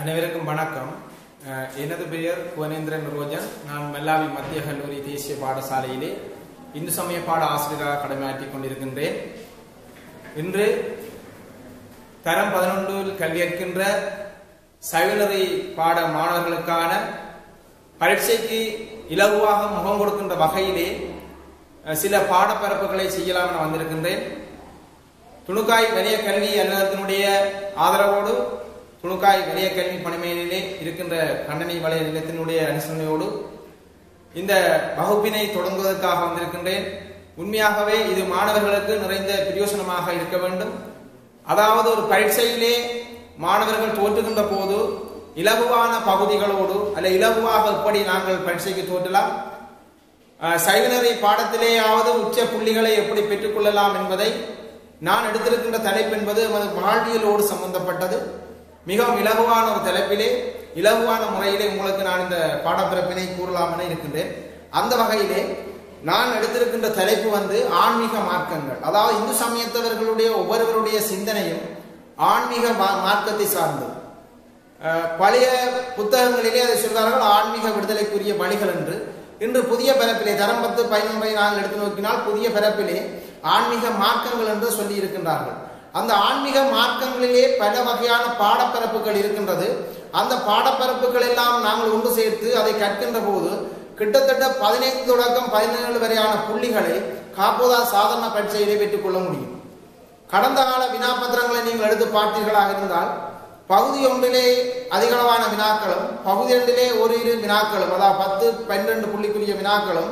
அனைவருக்கும் வணக்கம் அஹ், எனது பெயர் புவனேந்திரன் ரோஜன் நான் மெல்லாவி மத்திய கல்லூரி தேசிய பாடசாலையிலே இந்து சமய பாட ஆசிரியராக கடமையாற்றிக் கொண்டிருக்கின்றேன் இன்று தரம் பதினொன்றில் கல்வி கற்கின்ற சைவநெறி பாட மாணவர்களுக்கான பரீட்சைக்கு இலகுவாக முகம் கொடுக்கின்ற வகையிலே அஹ், சில பாடப்பரப்புகளை செய்யலாம் என வந்திருக்கின்றேன் துணுக்காய் வலிய கல்வி அலுவலகத்தினுடைய ஆதரவோடு துணுக்காய் வலிய கல்வி பணிமையிலே இருக்கின்ற கண்ணனை வலய நிலையத்தினுடைய அனுசரணையோடு இந்த வகுப்பினை தொடங்குவதற்காக வந்திருக்கின்றேன் உண்மையாகவே இது மாணவர்களுக்கு நிறைந்த பிரயோசனமாக இருக்க வேண்டும் அதாவது ஒரு பரீட்சையிலே மாணவர்கள் தோற்றுகின்ற போது இலகுவான பகுதிகளோடு அல்ல இலகுவாக எப்படி நாங்கள் பரீட்சைக்கு தோற்றலாம் அஹ், சைவநெறி பாடத்திலேயாவது உச்ச புள்ளிகளை எப்படி பெற்றுக்கொள்ளலாம் என்பதை நான் எடுத்திருக்கின்ற தலைப்பு என்பது எமது வாழ்வியலோடு சம்பந்தப்பட்டது மிகவும் இலகுவான ஒரு தலைப்பிலே இலகுவான முறையிலே உங்களுக்கு நான் இந்த பாடப்பிறப்பினை கூறலாம் என இருக்கின்றேன் அந்த வகையிலே நான் எடுத்திருக்கின்ற தலைப்பு வந்து ஆன்மீக மார்க்கங்கள் அதாவது இந்து சமயத்தவர்களுடைய ஒவ்வொருவருடைய சிந்தனையும் ஆன்மீக மா- மார்க்கத்தை சார்ந்தது அஹ், பழைய புத்தகங்களிலே அதை சொல்வார்கள் ஆன்மீக விடுதலைக்குரிய வழிகள் என்று இன்று புதிய பரப்பிலே தரம் பத்து பதினொன்றை நாங்கள் எடுத்து நோக்கினால் புதிய பரப்பிலே ஆன்மீக மார்க்கங்கள் என்று சொல்லி இருக்கின்றார்கள் அந்த ஆன்மீக மார்க்கங்களிலே பல வகையான பாடப்பரப்புகள் இருக்கின்றது அந்த பாடப்பரப்புகள் எல்லாம் நாங்கள் ஒன்று சேர்த்து அதை கற்கின்ற போது கிட்டத்தட்ட பதினைந்து தொடக்கம் பதினேழு வரையான புள்ளிகளை காப்போதா சாதாரண பரீட்சையிலே பெற்றுக் கொள்ள முடியும் கடந்த கால வினாபத்திரங்களை நீங்கள் எடுத்து பார்த்தீர்களாக இருந்தால் பகுதி ஒன்றிலே அதிகளவான வினாக்களும் பகுதி இரண்டிலே ஒரு இரு வினாக்களும் அதாவது பத்து பன்னிரண்டு புள்ளிக்குரிய வினாக்களும்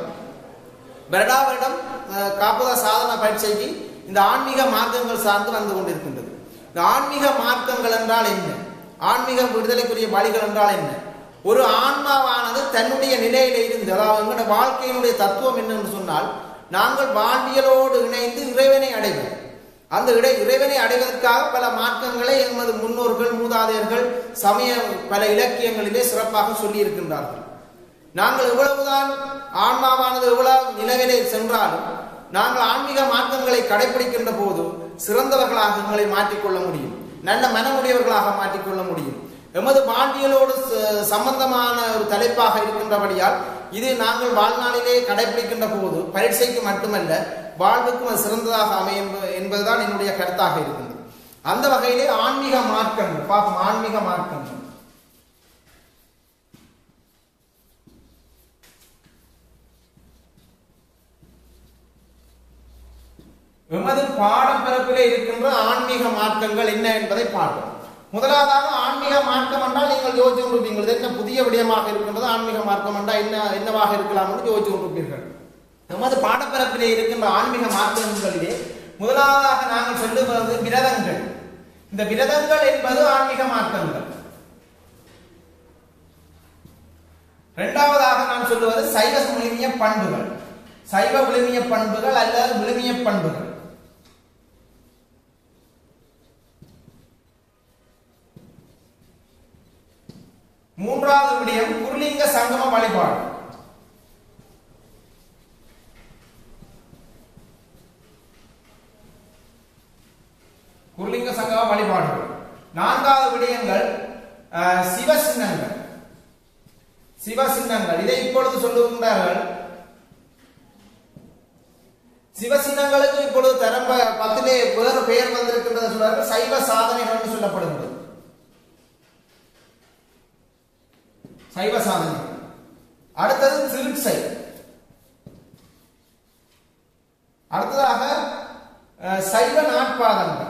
வருடா வருடம் அஹ், காப்பதா சாதன பரீட்சைக்கு இந்த ஆன்மீக மார்க்கங்கள் சார்ந்து வந்து கொண்டிருக்கின்றது இந்த ஆன்மீக மார்க்கங்கள் என்றால் என்ன ஆன்மீக விடுதலைக்குரிய வழிகள் என்றால் என்ன ஒரு ஆன்மாவானது தன்னுடைய நிலையில இருந்து அதாவது எங்களுடைய வாழ்க்கையினுடைய தத்துவம் என்னன்னு சொன்னால் நாங்கள் வாழ்வியலோடு இணைந்து இறைவனை அடைவோம் அந்த இடை இறைவனை அடைவதற்காக பல மார்க்கங்களை எமது முன்னோர்கள் மூதாதையர்கள் சமய பல இலக்கியங்களிலே சிறப்பாக சொல்லி இருக்கின்றார்கள் நாங்கள் எவ்வளவுதான் ஆன்மாவானது எவ்வளவு நிலவிலே சென்றாலும் நாங்கள் ஆன்மீக மார்க்கங்களை கடைபிடிக்கின்ற போது சிறந்தவர்களாக எங்களை மாற்றிக்கொள்ள முடியும் நல்ல மனமுடையவர்களாக மாற்றிக்கொள்ள முடியும் எமது வாழ்வியலோடு ச- சம்பந்தமான ஒரு தலைப்பாக இருக்கின்றபடியால் இது நாங்கள் வாழ்நாளிலே கடைபிடிக்கின்ற போது பரீட்சைக்கு மட்டுமல்ல வாழ்வுக்கும் அது சிறந்ததாக அமையும் என்பதுதான் என்னுடைய கருத்தாக இருக்கின்றது அந்த வகையிலே ஆன்மீக மார்க்கங்கள் பார்ப்போம் ஆன்மீக மார்க்கங்கள் எமது பாடப்பிறப்பிலே இருக்கின்ற ஆன்மீக மார்க்கங்கள் என்ன என்பதை பார்ப்போம் முதலாவதாக ஆன்மீக மார்க்கம் என்றால் நீங்கள் யோசிச்சு கொண்டிருப்பீர்கள் இது என்ன புதிய விடயமாக இருக்கின்றது ஆன்மீக மார்க்கம் என்றால் என்ன என்னவாக இருக்கலாம் என்று யோசிச்சு கொண்டிருப்பீர்கள் எமது பாடப்பிறப்பிலே இருக்கின்ற ஆன்மீக மார்க்கங்களிலே முதலாவதாக நாங்கள் சொல்லுவது விரதங்கள் இந்த விரதங்கள் என்பது ஆன்மீக மார்க்கங்கள் இரண்டாவதாக நான் சொல்லுவது சைவ விழுமிய பண்புகள் சைவ விழுமிய பண்புகள் அல்லது விழுமிய பண்புகள் மூன்றாவது விடயம் குருலிங்க சங்கம வழிபாடு குருலிங்க சங்கம வழிபாடுகள் நான்காவது விடயங்கள் அஹ், சிவ சின்னங்கள் சிவ சின்னங்கள் இதை இப்பொழுது சொல்லுகின்றார்கள் சிவசின்னங்களுக்கு இப்பொழுது தரம் ப- பத்திலே வேறு பெயர் வந்திருக்கின்றது சொல்றார்கள் சைவ சாதனைகள் என்று சொல்லப்படுகிறது சைவ சாதனைகள் அடுத்தது திருச்சை அடுத்ததாக அஹ், சைவ நாட்பாதங்கள்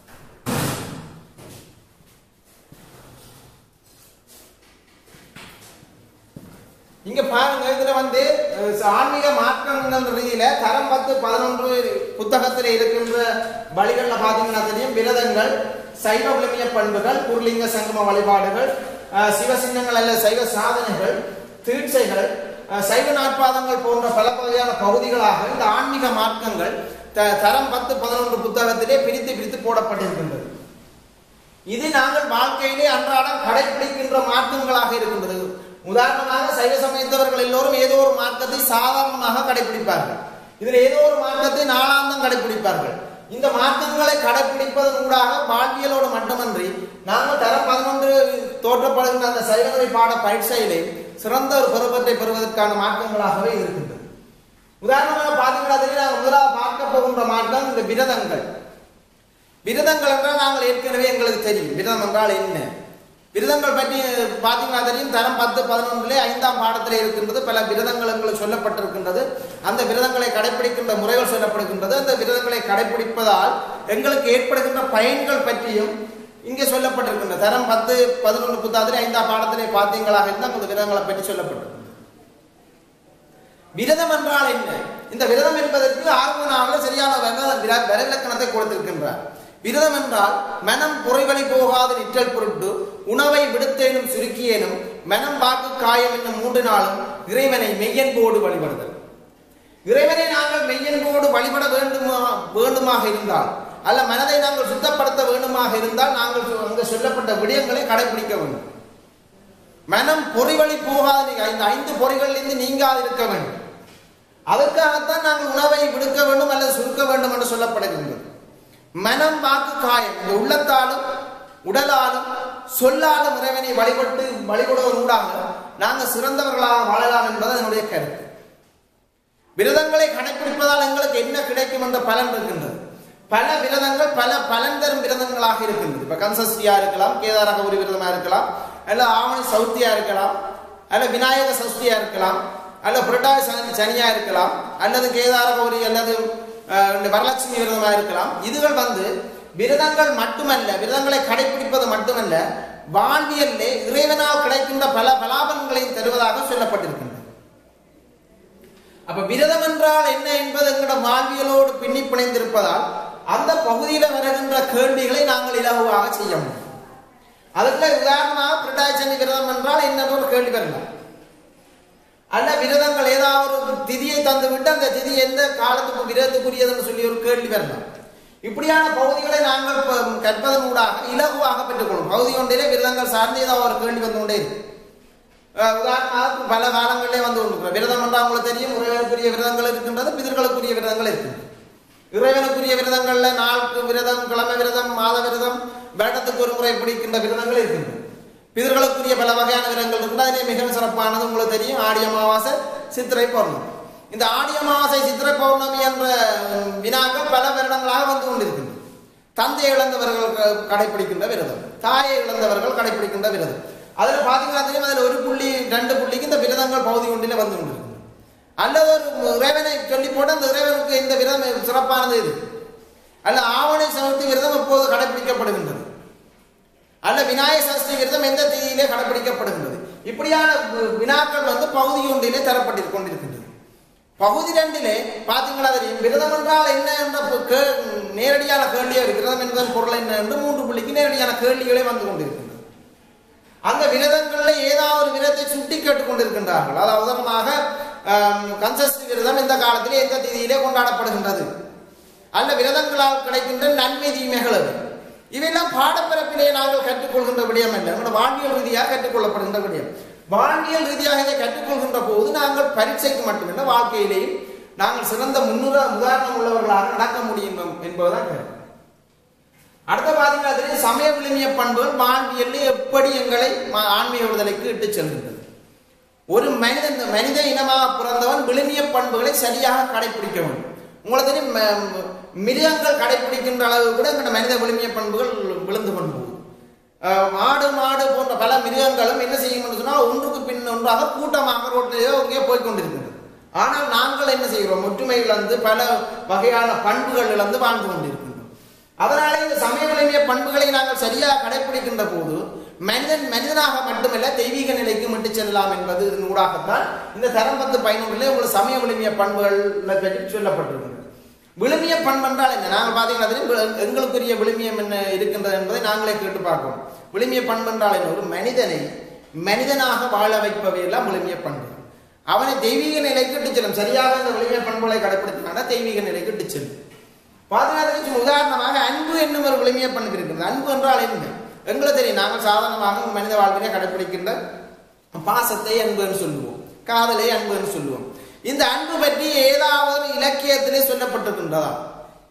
இங்க பாருங்க இதுல வந்து அஹ், ஆன்மீக மார்க்கங்கள் ரீதியில தரம் பத்து பதினொன்று புத்தகத்தில் இருக்கின்ற வழிகள்ல பாத்தீங்கன்னா தெரியும் விரதங்கள் சைவ விழுமிய பண்புகள் குருலிங்க சங்கம வழிபாடுகள் அஹ், சிவசின்னங்கள் அல்ல சைவ சாதனைகள் தீட்சைகள் அஹ், சைவ நாட்பாதங்கள் போன்ற பல வகையான பகுதிகளாக இந்த ஆன்மீக மார்க்கங்கள் த- தரம் பத்து பதினொன்று புத்தகத்திலே பிரித்து பிரித்து போடப்பட்டிருக்கின்றது இது நாங்கள் வாழ்க்கையிலே அன்றாடம் கடைபிடிக்கின்ற மார்க்கங்களாக இருக்கின்றது உதாரணமாக சைவ சமயத்தவர்கள் எல்லோரும் ஏதோ ஒரு மார்க்கத்தை சாதாரணமாக கடைபிடிப்பார்கள் இதில் ஏதோ ஒரு மார்க்கத்தை நாளாந்தம் கடைபிடிப்பார்கள் இந்த மார்க்கங்களை கடைபிடிப்பதன் ஊடாக வாழ்வியலோடு மட்டுமன்றி நாங்கள் தரம் பதினொன்று தோற்றப்படுகின்ற அந்த சைவநெறி பாட பயிற்சியிலே சிறந்த ஒரு பெறுபத்தை பெறுவதற்கான மார்க்கங்களாகவே இருக்கின்றது உதாரணமாக பார்த்தீங்கன்னா தெரியும் நாங்கள் முதலாக பார்க்க போகின்ற மார்க்கம் இந்த விரதங்கள் விரதங்கள் என்றால் நாங்கள் ஏற்கனவே எங்களுக்கு தெரியும் விரதம் என்றால் என்ன விரதங்கள் பற்றி பார்த்தீங்கன்னா தெரியும் தரம் பத்து பதினொன்றிலே ஐந்தாம் பாடத்திலே இருக்கின்றது பல விரதங்கள் எங்களுக்கு சொல்லப்பட்டிருக்கின்றது அந்த விரதங்களை கடைபிடிக்கின்ற முறைகள் சொல்லப்படுகின்றது அந்த விரதங்களை கடைபிடிப்பதால் எங்களுக்கு ஏற்படுகின்ற பயன்கள் பற்றியும் இங்கே சொல்லப்பட்டிருக்கின்றது தரம் பத்து பதினொன்று புத்தாதிலே ஐந்தாம் பாடத்திலே பார்த்தீங்களாக இருந்தால் அந்த விரதங்களை பற்றி சொல்லப்பட்டிருக்கின்றது விரதம் என்றால் என்ன இந்த விரதம் என்பதற்கு ஆர்வனாவில் சரியான விரலக்கணத்தை கொடுத்திருக்கின்றார் விரதம் என்றால் மனம் பொறைவழி போகாத நிற்றல் பொருட்டு உணவை விடுத்தேனும் சுருக்கியேனும் மனம் வாக்கு காயம் என்னும் மூன்று நாளும் இறைவனை மெய்யன்போடு வழிபடுதல் இறைவனை நாங்கள் மெய்யன்போடு வழிபட வேண்டுமா வேண்டுமாக இருந்தால் அல்ல மனதை நாங்கள் சுத்தப்படுத்த வேண்டுமாக இருந்தால் நாங்கள் அங்கு சொல்லப்பட்ட விடயங்களை கடைபிடிக்க வேண்டும் மனம் பொறிவழி போகாத இந்த ஐந்து பொறிகளிலிருந்து நீங்காது இருக்க வேண்டும் அதற்காகத்தான் நாங்கள் உணவை விடுக்க வேண்டும் அல்லது சுருக்க வேண்டும் என்று சொல்லப்படுகின்றது மனம் வாக்கு காயம் இந்த உள்ளத்தாலும் உடலாலும் சொல்லாலும் இறைவனை வழிபட்டு வழிபடுவதூடாக நாங்கள் சிறந்தவர்களாக வாழலாம் என்பது என்னுடைய கருத்து விரதங்களை கடைபிடிப்பதால் எங்களுக்கு என்ன கிடைக்கும் என்ற பலன் இருக்கின்றது பல விரதங்கள் பல பலன் தரும் விரதங்களாக இருக்கின்றது இப்ப கன்சஸ்டியா இருக்கலாம் கேதாரக ஒரு விரதமா இருக்கலாம் அல்ல ஆவணி சௌத்தியா இருக்கலாம் அல்ல விநாயக சஷ்டியா இருக்கலாம் அல்ல புரட்டாதி சனி சனியா இருக்கலாம் அல்லது கேதார கௌரி அல்லது வரலட்சுமி விரதமா இருக்கலாம் இதுகள் வந்து விரதங்கள் மட்டுமல்ல விரதங்களை கடைபிடிப்பது மட்டுமல்ல வாழ்வியல்லே இறைவனால் கிடைக்கின்ற பல பலாபன்களையும் தருவதாக சொல்லப்பட்டிருக்கின்றது அப்ப விரதம் என்றால் என்ன என்பது எங்களோட வாழ்வியலோடு பின்னி பிணைந்திருப்பதால் அந்த பகுதியில வருகின்ற கேள்விகளை நாங்கள் இலகுவாக செய்ய முடியும் அதுக்குள்ள உதாரணமாக பிரட்டாச்சனி விரதம் என்றால் என்ன ஒரு கேள்வி வரலாம் அல்ல விரதங்கள் ஏதாவது ஒரு திதியை தந்து விட்டு அந்த திதி எந்த காலத்துக்கு விரதத்துக்குரியதுன்னு சொல்லி ஒரு கேள்வி வரலாம் இப்படியான பகுதிகளை நாங்கள் கற்பதன் ஊடாக இலகுவாக பெற்றுக்கொள்ளும் பகுதி ஒன்றிலே விரதங்கள் சார்ந்து ஏதாவது ஒரு கேள்வி வந்து கொண்டே இருக்கு உதாரணமாக பல காலங்களிலே வந்து கொண்டு விரதம் என்றால் உங்களுக்கு தெரியும் இறைவனுக்குரிய விரதங்கள் இருக்கின்றது பிதர்களுக்குரிய விரதங்கள் இருக்கின்றது இறைவனுக்குரிய விரதங்கள்ல நாளுக்கு விரதம் கிழமை விரதம் மாத விரதம் வருடத்துக்கு ஒரு முறை பிடிக்கின்ற விரதங்கள் இருக்கின்றன பிதர்களுக்குரிய பல வகையான விரதங்கள் இருக்கு அதிலே மிகவும் சிறப்பானது உங்களுக்கு தெரியும் ஆடி அமாவாசை சித்திரை பௌர்ணமி இந்த ஆடி அமாவாசை சித்திரை பௌர்ணமி என்ற வினாக்கள் பல வருடங்களாக வந்து கொண்டிருக்கின்றன தந்தை இழந்தவர்கள் கடைபிடிக்கின்ற விரதம் தாயை இழந்தவர்கள் கடைபிடிக்கின்ற விரதம் அதில் பார்த்தீங்கன்னா தெரியும் அதில் ஒரு புள்ளி ரெண்டு புள்ளிக்கு இந்த விரதங்கள் பகுதி ஒன்றில் வந்து கொண்டிருக்கு அல்லது ஒரு இறைவனை சொல்லி போட்டு அந்த இறைவனுக்கு இந்த விரதம் சிறப்பானது இது அல்ல ஆவணை சமர்த்தி விரதம் எப்போது கடைபிடிக்கப்படுகின்றது அல்ல விநாயக சஷ்டி விரதம் எந்த தேதியிலே கடைபிடிக்கப்படுகின்றது இப்படியான வினாக்கள் வந்து பகுதி ஒன்றிலே தரப்பட்டு கொண்டிருக்கின்றது பகுதி ரெண்டிலே பார்த்தீங்களா தெரியும் விரதம் என்றால் என்ன என்ற நேரடியான கேள்வியே விரதம் என்பதன் பொருள் என்ன என்று மூன்று புள்ளிக்கு நேரடியான கேள்விகளே வந்து கொண்டிருக்கின்றது அந்த விரதங்கள்ல ஏதாவது ஒரு விரதத்தை சுட்டி கேட்டுக் கொண்டிருக்கின்றார்கள் அதாவது உதாரணமாக கன்சஸ்டி விரதம் இந்த காலத்திலே எந்த தேதியிலே கொண்டாடப்படுகின்றது அல்ல விரதங்களால் கிடைக்கின்ற நன்மை தீமைகள் அது இவையெல்லாம் பாடப்பிறப்பிலே நாங்கள் கற்றுக்கொள்கின்ற விடயம் அல்ல நம்முடைய வாழ்வியல் ரீதியாக கற்றுக்கொள்ளப்படுகின்ற விடயம் வாழ்வியல் ரீதியாக இதை கற்றுக்கொள்கின்ற போது நாங்கள் பரீட்சைக்கு மட்டுமல்ல வாழ்க்கையிலேயும் நாங்கள் சிறந்த முன்னுர உதாரணம் உள்ளவர்களாக நடக்க முடியும் என்பதுதான் கருத்து அடுத்த பாத்தீங்கன்னா சமய விழுமிய பண்புகள் வாழ்வியல் எப்படி எங்களை ஆன்மீக விடுதலைக்கு இட்டு செல்கின்றது ஒரு மனிதன் மனித இனமாக பிறந்தவன் விழுமிய பண்புகளை சரியாக கடைபிடிக்க வேண்டும் உங்களுக்கு தெரியும் மிருகங்கள் கடைபிடிக்கின்ற அளவு கூட எங்களோட மனித விழுமிய பண்புகள் விழுந்து கொண்டு போகுது ஆடு மாடு போன்ற பல மிருகங்களும் என்ன செய்யும் சொன்னால் ஒன்றுக்கு பின் ஒன்றாக கூட்டமாக ரோட்டிலேயோ இங்கே போய்கொண்டிருக்கிறது ஆனால் நாங்கள் என்ன செய்கிறோம் ஒற்றுமை இழந்து பல வகையான பண்புகள் இழந்து வாழ்ந்து கொண்டிருக்கின்றோம் அதனாலே இந்த சமய விளங்கிய பண்புகளை நாங்கள் சரியாக கடைபிடிக்கின்ற போது மனிதன் மனிதனாக மட்டுமல்ல தெய்வீக நிலைக்கு மட்டும் செல்லலாம் என்பது ஊடாகத்தான் இந்த தரம் பத்து பயணங்களில் உங்களுக்கு சமய விழுமிய பண்புகள் பற்றி சொல்லப்பட்டிருக்கிறது விழுமிய பண்பு என்றால் என்ன நாங்கள் பார்த்தீங்கன்னா எங்களுக்குரிய விழுமியம் என்ன இருக்கின்றது என்பதை நாங்களே கேட்டு பார்க்கிறோம் விழுமிய பண்பு என்றால் என்ன ஒரு மனிதனை மனிதனாக வாழ வைப்பவை எல்லாம் விழுமிய பண்பு அவனை தெய்வீக நிலைக்கு இட்டு செல்லும் சரியாக இந்த விழுமிய பண்புகளை கடைபிடித்தினா தெய்வீக நிலைக்கு இட்டு செல்லும் பாதுகாத்து உதாரணமாக அன்பு என்னும் ஒரு விழுமிய பண்பு இருக்கிறது அன்பு என்றால் என்ன எங்களுக்கு தெரியும் நாங்கள் சாதாரணமாக மனித வாழ்விலே கடைபிடிக்கின்ற பாசத்தை அன்புன்னு சொல்லுவோம் காதலை அன்புன்னு சொல்லுவோம் இந்த அன்பு பற்றி ஏதாவது இலக்கியத்திலே சொல்லப்பட்டிருக்கின்றதா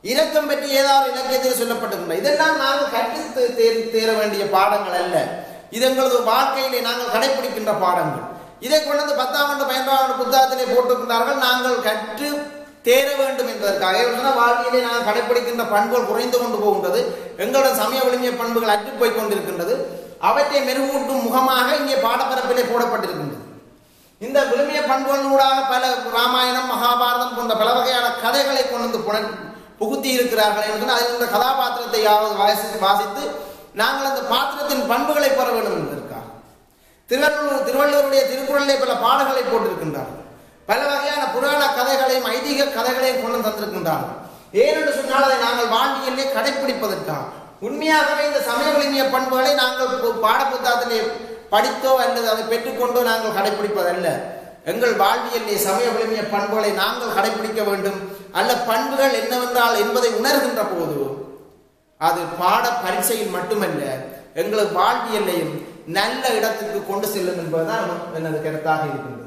இரக்கம் பற்றி ஏதாவது இலக்கியத்தில் சொல்லப்பட்டிருக்கின்ற இதெல்லாம் நாங்கள் கற்று தே- தே- தேர வேண்டிய பாடங்கள் அல்ல இது எங்களது வாழ்க்கையிலே நாங்கள் கடைபிடிக்கின்ற பாடங்கள் இதை கொண்டு வந்து பத்தாம் ஆண்டு பதினொன்றாம் ஆண்டு புத்தகத்திலே போட்டிருக்கின்றார்கள் நாங்கள் கற்று தேர வேண்டும் என்பதற்காக இவர்களா வாழ்க்கையிலே நாங்கள் கடைபிடிக்கின்ற பண்புகள் குறைந்து கொண்டு போகின்றது எங்களோட சமய ஒழுங்கிய பண்புகள் அற்று போய் கொண்டிருக்கின்றது அவற்றை மெருகூட்டும் முகமாக இங்கே பாடப்பரப்பிலே போடப்பட்டிருக்கின்றது இந்த விழுமிய பண்புகளூடாக பல ராமாயணம் மகாபாரதம் போன்ற பல வகையான கதைகளை கொண்டு வந்து புன- புகுத்தி இருக்கிறார்கள் என்று அதில் இந்த கதாபாத்திரத்தை யாவது வாசித்து வாசித்து நாங்கள் அந்த பாத்திரத்தின் பண்புகளை பெற வேண்டும் என்பதற்காக திருவள்ளுவர் திருவள்ளுவருடைய திருக்குறளிலே பல பாடல்களை போட்டிருக்கின்றார்கள் பல வகையான புராண கதைகளையும் ஐதீக கதைகளையும் கொண்டு தந்திருக்கின்றார்கள் ஏனென்று சொன்னால் அதை நாங்கள் வாழ்வியலே கடைபிடிப்பதற்காக உண்மையாகவே இந்த சமய விழுமிய பண்புகளை நாங்கள் பு- பாடப்புத்தகத்திலே படித்தோ அல்லது அதை பெற்றுக்கொண்டோ நாங்கள் கடைபிடிப்பதல்ல எங்கள் வாழ்வியலே சமய விழுமிய பண்புகளை நாங்கள் கடைபிடிக்க வேண்டும் அல்ல பண்புகள் என்னவென்றால் என்பதை உணர்கின்ற போது அது பாட பரீட்சையில் மட்டுமல்ல எங்களது வாழ்வியலையும் நல்ல இடத்துக்கு கொண்டு செல்லும் என்பதுதான் எனது கருத்தாக இருக்கின்றது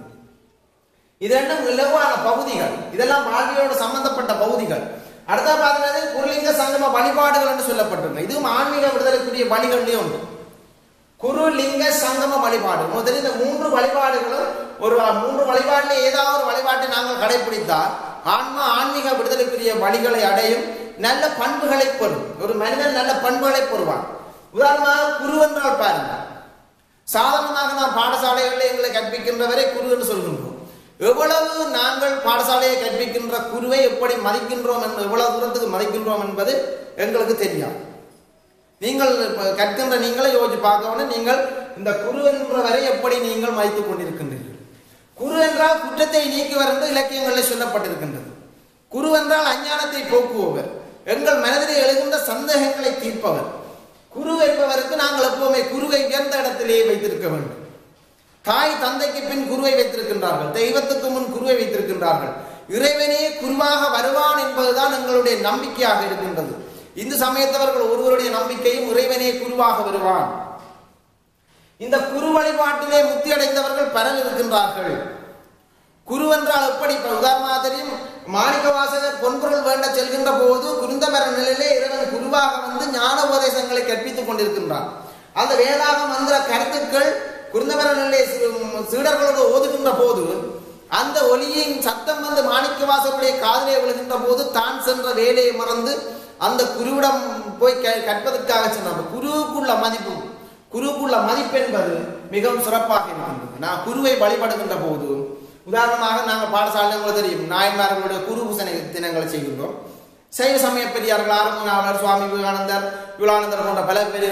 இது ரெண்டும் இலவான பகுதிகள் இதெல்லாம் வாழ்வியலோடு சம்பந்தப்பட்ட பகுதிகள் அடுத்த பார்த்தது குருலிங்க சங்கம வழிபாடுகள் என்று சொல்லப்பட்டிருக்கு இதுவும் ஆன்மீக விடுதலைக்குரிய வழிகளிலே ஒன்று குருலிங்க சங்கம வழிபாடு முதலில் இந்த மூன்று வழிபாடுகளும் ஒரு மூன்று வழிபாட்டிலே ஏதாவது ஒரு வழிபாட்டை நாங்கள் கடைபிடித்தால் ஆன்மா ஆன்மீக விடுதலைக்குரிய வழிகளை அடையும் நல்ல பண்புகளை பெறும் ஒரு மனிதன் நல்ல பண்புகளை பெறுவான் உதாரணமாக குரு என்றால் பாருங்கள் சாதாரணமாக நாம் பாடசாலைகளில் எங்களை கற்பிக்கின்றவரை குரு என்று சொல்கின்றோம் எவ்வளவு நாங்கள் பாடசாலையை கற்பிக்கின்ற குருவை எப்படி மதிக்கின்றோம் என்று எவ்வளவு தூரத்துக்கு மதிக்கின்றோம் என்பது எங்களுக்கு தெரியாது நீங்கள் இப்ப கற்கின்ற நீங்களே யோசிச்சு பார்க்கணும் நீங்கள் இந்த குரு என்றவரை எப்படி நீங்கள் மதித்துக் கொண்டிருக்கின்றீர்கள் குரு என்றால் குற்றத்தை நீக்குவர் என்று இலக்கியங்களில் சொல்லப்பட்டிருக்கின்றது குரு என்றால் அஞ்ஞானத்தை போக்குபவர் எங்கள் மனதிலே எழுகின்ற சந்தேகங்களை தீர்ப்பவர் குரு என்பவருக்கு நாங்கள் எப்பவுமே குருவை உயர்ந்த இடத்திலேயே வைத்திருக்க வேண்டும் தாய் தந்தைக்கு பின் குருவை வைத்திருக்கின்றார்கள் தெய்வத்துக்கு முன் குருவை வைத்திருக்கின்றார்கள் இறைவனே குருவாக வருவான் என்பதுதான் எங்களுடைய நம்பிக்கையாக இருக்கின்றது இந்து சமயத்தவர்கள் ஒருவருடைய நம்பிக்கையும் இறைவனே குருவாக வருவான் இந்த குரு வழிபாட்டிலே முத்தி அடைந்தவர்கள் பலர் இருக்கின்றார்கள் குரு என்றால் எப்படி இப்ப உதாரணமாக தெரியும் மாணிக்க வாசகர் பொன்பொருள் வேண்ட செல்கின்ற போது குருந்தமர நிலையிலே இறைவன் குருவாக வந்து ஞான உபதேசங்களை கற்பித்துக் கொண்டிருக்கின்றான் அந்த வேதாக மந்திர கருத்துக்கள் குருந்தமர நிலையை சீ- சீடர்களோடு ஓதுகின்ற போது அந்த ஒலியின் சத்தம் வந்து மாணிக்க வாசகருடைய காதிலே விழுகின்ற போது தான் சென்ற வேலையை மறந்து அந்த குருவிடம் போய் க- கற்பதற்காக சென்றார் குருவுக்குள்ள மதிப்பு குருவுக்குள்ள மதிப்பு என்பது மிகவும் சிறப்பாக இருக்கின்றது நான் குருவை வழிபடுகின்ற போது உதாரணமாக நாங்கள் பாடசாலை உங்களுக்கு தெரியும் நாயன்மார்களுடைய குரு பூசணை தினங்களை செய்கின்றோம் சைவ சமய பெரியார்கள் ஆரம்பநாவலர் சுவாமி விவேகானந்தர் விவேகானந்தர் போன்ற பல பேர்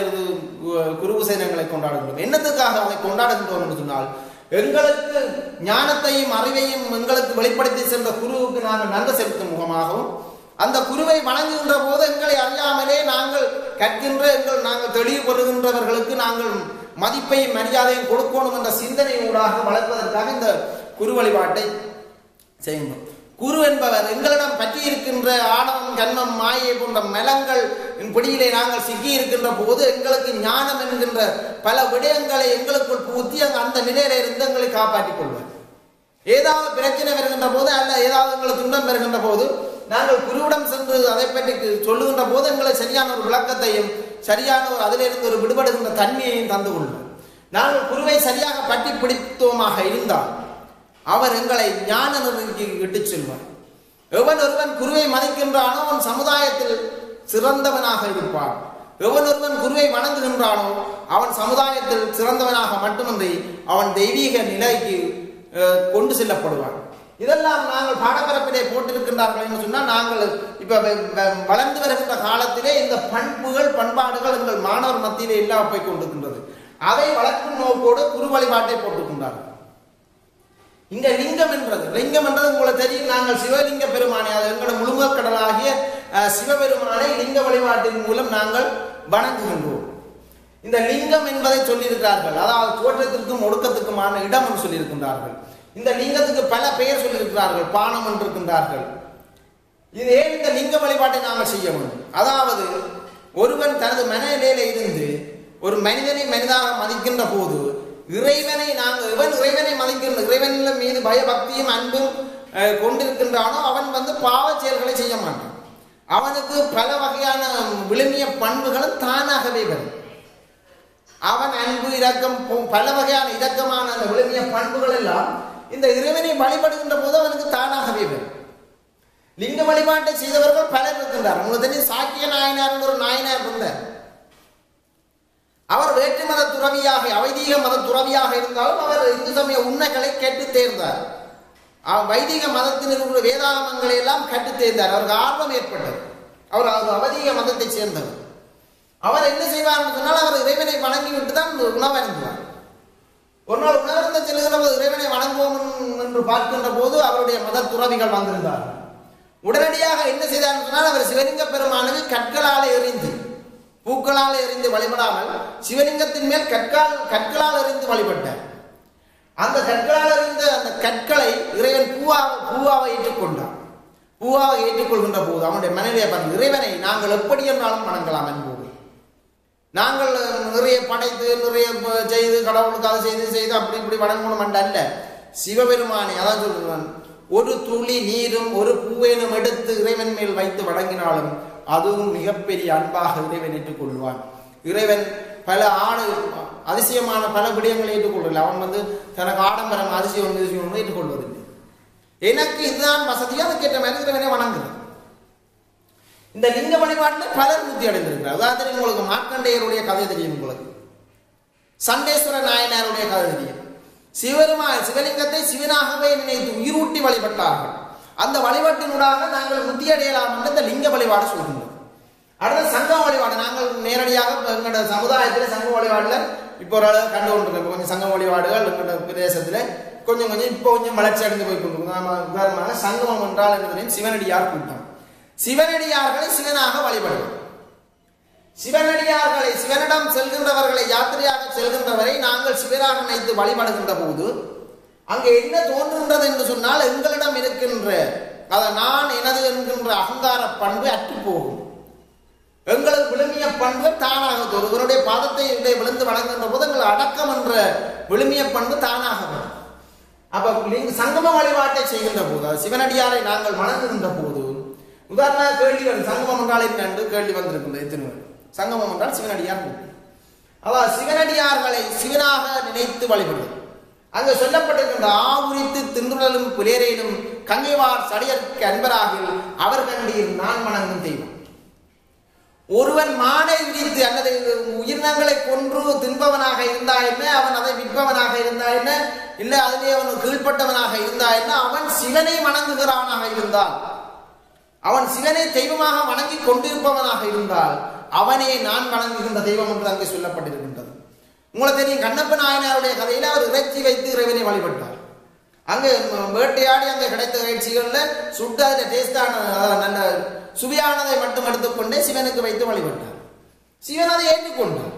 குரு பூசணங்களை கொண்டாடுகின்றோம் என்னத்துக்காக அதை கொண்டாடுகின்றோம் என்று சொன்னால் எங்களுக்கு ஞானத்தையும் அறிவையும் எங்களுக்கு வெளிப்படுத்தி சென்ற குருவுக்கு நாங்கள் நன்றி செலுத்தும் முகமாகவும் அந்த குருவை வணங்குகின்ற போது எங்களை அறியாமலே நாங்கள் கற்கின்ற எங்கள் நாங்கள் தெளிவு பெறுகின்றவர்களுக்கு நாங்கள் மதிப்பையும் மரியாதையும் கொடுக்கணும் என்ற சிந்தனையூடாக வளர்ப்பதற்காக இந்த குரு வழிபாட்டை செய்யணும் குரு என்பவர் எங்களிடம் பற்றி இருக்கின்ற ஆணவம் கண்மம் மாயை போன்ற மலங்கள் பிடியிலே நாங்கள் சிக்கி இருக்கின்ற போது எங்களுக்கு ஞானம் என்கின்ற பல விடயங்களை எங்களுக்குள் புகுத்தி அங்க அந்த நிலையில இருந்து எங்களை காப்பாற்றிக் கொள்வார் ஏதாவது பிரச்சனை வருகின்ற போது அல்ல ஏதாவது எங்களுக்கு துன்பம் வருகின்ற போது நாங்கள் குருவிடம் சென்று அதை பற்றி சொல்லுகின்ற போது எங்களுக்கு சரியான ஒரு விளக்கத்தையும் சரியான ஒரு அதிலிருந்து ஒரு விடுபடுகின்ற தன்மையையும் தந்து கொள்வோம் நாங்கள் குருவை சரியாக பற்றி பிடித்தோமாக இருந்தால் அவர் எங்களை ஞான நிலைக்கு இட்டுச் செல்வார் எவன் ஒருவன் குருவை மதிக்கின்றானோ அவன் சமுதாயத்தில் சிறந்தவனாக இருப்பான் எவன் ஒருவன் குருவை வணங்குகின்றானோ அவன் சமுதாயத்தில் சிறந்தவனாக மட்டுமின்றி அவன் தெய்வீக நிலைக்கு அஹ், கொண்டு செல்லப்படுவான் இதெல்லாம் நாங்கள் பாடப்பரப்பிலே போட்டிருக்கின்றார்கள் என்று சொன்னால் நாங்கள் இப்ப வ- வ- வளர்ந்து வருகின்ற காலத்திலே இந்த பண்புகள் பண்பாடுகள் எங்கள் மாணவர் மத்தியிலே இல்லாம போய் கொண்டிருக்கின்றது அதை வளர்க்கும் நோக்கோடு குரு வழிபாட்டை போட்டிருக்கின்றார்கள் இங்க லிங்கம் என்றது லிங்கம் என்றது உங்களுக்கு தெரியும் நாங்கள் சிவலிங்க பெருமானை அது எங்களோட முழுமுதற் கடலாகிய அஹ், சிவபெருமானை லிங்க வழிபாட்டின் மூலம் நாங்கள் வணங்குகின்றோம் இந்த லிங்கம் என்பதை சொல்லியிருக்கிறார்கள் அதாவது தோற்றத்திற்கும் ஒடுக்கத்துக்குமான இடம் என்று சொல்லியிருக்கின்றார்கள் இந்த லிங்கத்துக்கு பல பெயர் சொல்லியிருக்கிறார்கள் பானம் என்று இருக்கின்றார்கள் இது ஏன் இந்த லிங்க வழிபாட்டை நாங்கள் செய்ய வேண்டும் அதாவது ஒருவன் தனது மனநிலையில இருந்து ஒரு மனிதனை மனிதாக மதிக்கின்ற போது இறைவனை நாங்கள் இவன் இறைவனை மதிக்கின்ற இறைவன் மீது பயபக்தியும் அன்பும் அஹ், கொண்டிருக்கின்றானோ அவன் வந்து பாவ செயல்களை செய்ய மாட்டான் அவனுக்கு பல வகையான விழுமிய பண்புகளும் தானாகவே வரும் அவன் அன்பு இரக்கம் போ- பல வகையான இரக்கமான அந்த விழுமிய பண்புகள் எல்லாம் இந்த இறைவனை வழிபடுகின்ற போது அவனுக்கு தானாகவே வரும் லிங்க வழிபாட்டை செய்தவர்கள் பலர் இருக்கின்றார் உங்களுக்கு தெரியும் சாக்கிய நாயனார் ஒரு நாயனார் இருந்தார் அவர் வேற்று மத துறவியாக அவைதீக மத துறவியாக இருந்தாலும் அவர் இந்து சமய உண்மைகளை கேட்டு தேர்ந்தார் அவர் வைதிக மதத்தில் இருக்கிற வேதாகமங்களை எல்லாம் கற்று தேர்ந்தார் அவருக்கு ஆர்வம் ஏற்பட்டது அவர் அவர் அவதீக மதத்தை சேர்ந்தவர் அவர் என்ன செய்வார்னு சொன்னால் அவர் இறைவனை வணங்கி விட்டு தான் உணவருந்துவார் ஒரு நாள் உணவருந்த செல்கிற போது இறைவனை வணங்குவோம் என்று பார்க்கின்ற போது அவருடைய மத துறவிகள் வந்திருந்தார்கள் உடனடியாக என்ன செய்தார் சொன்னால் அவர் சிவலிங்க பெருமானுக்கு கற்களால் எறிந்து பூக்களால் எறிந்து வழிபடாமல் சிவலிங்கத்தின் மேல் கற்கால் கற்களால் எறிந்து வழிபட்டார் அந்த கற்களால் எறிந்த அந்த கற்களை இறைவன் பூவாக பூவாக ஏற்றுக்கொண்டார் பூவாக ஏற்றுக்கொள்கின்ற போது அவனுடைய மனைவியை பார்த்து இறைவனை நாங்கள் எப்படி என்றாலும் வணங்கலாம் என்போம் நாங்கள் நிறைய படைத்து நிறைய ப- செய்து கடவுளுக்கு அதை செய்து செய்து அப்படி இப்படி வணங்கணும் என்ற அல்ல சிவபெருமானை அதான் சொல்லுவான் ஒரு துளி நீரும் ஒரு பூவேனும் எடுத்து இறைவன் மேல் வைத்து வணங்கினாலும் அதுவும் மிகப்பெரிய அன்பாக இறைவன் ஏற்றுக்கொள்வான் இறைவன் பல ஆடு அதிசயமான பல விடயங்களை ஏற்றுக்கொள்ளல அவன் வந்து தனக்கு ஆடம்பரம் அதிசயம் அதிசயம் ஏற்றுக்கொள்வதில்லை எனக்கு இதுதான் வசதியோ அதுக்கேற்ற மாதிரி இறைவனை வணங்குது இந்த லிங்க வழிபாட்டில் பலர் முத்தி அடைந்திருக்கிறார் உதாரணத்துக்கு உங்களுக்கு மார்க்கண்டேயருடைய கதை தெரியும் உங்களுக்கு சண்டேஸ்வர நாயனாருடைய கதை தெரியும் சிவருமா சிவலிங்கத்தை சிவனாகவே நினைத்து உயிரூட்டி வழிபட்டார்கள் அந்த வழிபாட்டினூடாக நாங்கள் முத்தி அடையலாம் என்று இந்த லிங்க வழிபாடு சொல்கின்றோம் அடுத்த சங்கம் வழிபாடு நாங்கள் நேரடியாக இப்ப எங்களோட சமுதாயத்தில் சங்க வழிபாடுல இப்போ ஓரளவு கண்டு கொண்டிருக்கோம் கொஞ்சம் சங்க வழிபாடுகள் எங்களோட பிரதேசத்தில் கொஞ்சம் கொஞ்சம் இப்போ கொஞ்சம் வளர்ச்சி அடைந்து போய் கொண்டிருக்கோம் நாம உதாரணமாக சங்கமம் என்றால் என்ன தெரியும் சிவனடியார் கூட்டம் சிவனடியார்களை சிவனாக வழிபடுவோம் சிவனடியார்களை சிவனிடம் செல்கின்றவர்களை யாத்திரையாக செல்கின்றவரை நாங்கள் சிவராக நினைத்து வழிபடுகின்ற போது அங்கே என்ன தோன்றுகின்றது என்று சொன்னால் எங்களிடம் இருக்கின்ற அத நான் எனது என்கின்ற அகங்கார பண்பு அற்று போகும் எங்களுக்கு விழுமிய பண்பு தானாக தோறும் இவருடைய பாதத்தை இவருடைய விழுந்து வணங்குகின்ற போது எங்கள் அடக்கம் என்ற விழுமிய பண்பு தானாக வரும் அப்ப நீங்க சங்கம வழிபாட்டை செய்கின்ற போது அது சிவனடியாரை நாங்கள் வணங்குகின்ற போது உதாரண கேள்வி வரும் சங்கமம் என்றால் என்னென்று கேள்வி வந்திருக்கின்றது எத்தனை பேர்? சங்கமம் என்றால் சிவனடியார் கூட்டம். அதாவது சிவனடியார்களை சிவனாக நினைத்து வழிபடுவது அங்கு சொல்லப்பட்டிருக்கின்ற ஆவுரித்து தின்றுடலும் புலேரையிலும் கங்கைவார் சடையற்கு அன்பராகில் அவர் கண்டீர் நான் வணங்கும் தெய்வம் ஒருவன் மானை விரித்து அல்லது உயிரினங்களை கொன்று தின்பவனாக இருந்தா என்ன அவன் அதை விற்பவனாக இருந்தா என்ன இல்ல அதிலே அவன் கீழ்ப்பட்டவனாக இருந்தா என்ன அவன் சிவனை வணங்குகிறானாக இருந்தால் அவன் சிவனை தெய்வமாக வணங்கி கொண்டிருப்பவனாக இருந்தால் அவனே நான் வணங்குகின்ற தெய்வம் என்று அங்கே சொல்லப்பட்டிருக்கின்றது உங்களுக்கு தெரியும் கண்ணப்ப நாயனாருடைய கதையில அவர் இறைச்சி வைத்து இறைவனை வழிபட்டார் அங்கே ம- வேட்டையாடி அங்கே கிடைத்த இறைச்சிகள்ல சுட்டு அதில் டேஸ்டான அதாவது நல்ல சுவையானதை மட்டும் எடுத்துக்கொண்டே சிவனுக்கு வைத்து வழிபட்டார் சிவன் அதை ஏற்றுக்கொண்டார்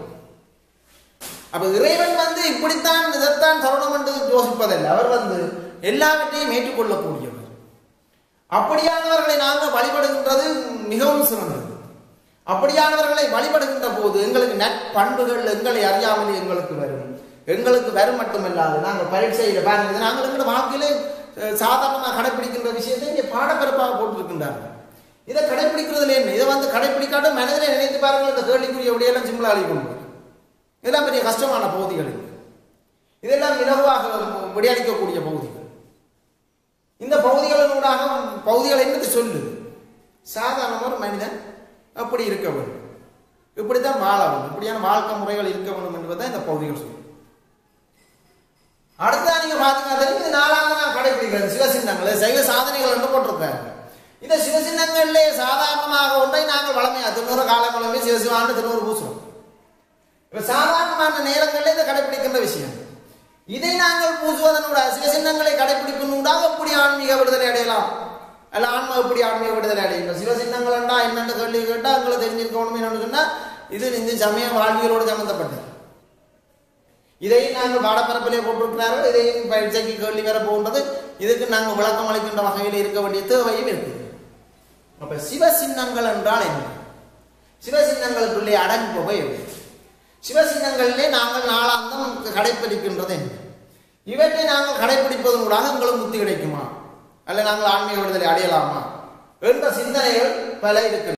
அப்ப இறைவன் வந்து இப்படித்தான் இதைத்தான் தருணம் என்று யோசிப்பதல்ல அவர் வந்து எல்லாவற்றையும் ஏற்றுக்கொள்ளக்கூடியவர் அப்படியானவர்களை நாங்கள் வழிபடுகின்றது மிகவும் சிறந்தது அப்படியானவர்களை வழிபடுகின்ற போது எங்களுக்கு நற்பண்புகள் எங்களை அறியாமலே எங்களுக்கு வரும் எங்களுக்கு வரும் மட்டுமல்லாது நாங்கள் பரீட்சையில் பாருங்க இது நாங்கள் எங்களோட வாழ்க்கையிலே அஹ், சாதாரணமாக கடைபிடிக்கின்ற விஷயத்தை இங்கே பாடப்பிறப்பாக போட்டிருக்கின்றார்கள் இதை கடைபிடிக்கிறதுல என்ன இதை வந்து கடைபிடிக்காட்டும் மனதிலே நினைத்து பாருங்கள் இந்த கேள்விக்குரிய விடையெல்லாம் சிம்பிளா அழி கொண்டு வரும். இதெல்லாம் பெரிய கஷ்டமான பகுதிகள் இது. இதெல்லாம் இலகுவாக விடையளிக்கக்கூடிய பகுதிகள் இந்த பகுதிகளினூடாக பகுதிகள் என்னது சொல்லுது சாதாரண ஒரு மனிதன் அப்படி இருக்க வேண்டும் இப்படித்தான் வாழ வேண்டும் இப்படியான வாழ்க்கை முறைகள் இருக்க வேண்டும் என்பதுதான் இந்த பகுதிகள் சொல்லுது அடுத்தா நீங்க பாத்தீங்கன்னா இது நாலாவது நான் கடைபிடிக்கிறது சிவசின்னங்கள் சைவ சாதனைகள் என்று போட்டிருக்காங்க இந்த சிவசின்னங்கள்லே சாதாரணமாக ஒன்றை நாங்கள் வளமையா திருநூறு காலங்களுமே சிவசிவாண்டு திருநூறு பூசுறோம் இப்ப சாதாரணமான நேரங்களில் இதை கடைபிடிக்கின்ற விஷயம் இதை நாங்கள் பூசுவதனோட சிவசின்னங்களை கடைபிடிப்பதனூடாக எப்படி ஆன்மீக விடுதலை அடையலாம் அல்ல ஆன்மா எப்படி ஆன்மீக விடுதலை அடையும் சிவசின்னங்கள் என்றா என்னென்னு கேள்வி கேட்டால் எங்களை தெரிஞ்சிருக்கணும் என்னன்னு சொன்னா இது இந்த சமய வாழ்வியலோடு சம்பந்தப்பட்டது இதையும் நாங்கள் பாடப்பரப்பிலே போட்டிருக்கிறார்கள் இதையும் பயிற்சிக்கு கேள்வி வர போகின்றது இதுக்கு நாங்கள் விளக்கம் அளிக்கின்ற வகையில் இருக்க வேண்டிய தேவையும் இருக்குது அப்ப சிவசின்னங்கள் என்றால் என்ன சிவசின்னங்களுக்குள்ளே அடங்குபவை எவை சிவசின்னங்களிலே நாங்கள் நாளாந்தம் கடைப்பிடிக்கின்றது என்ன இவற்றை நாங்கள் கடைப்பிடிப்பதனூடாக எங்களுக்கு முத்தி கிடைக்குமா அல்ல நாங்கள் ஆன்மீக விடுதலை அடையலாமா என்ற சிந்தனைகள் பல இருக்கின்றன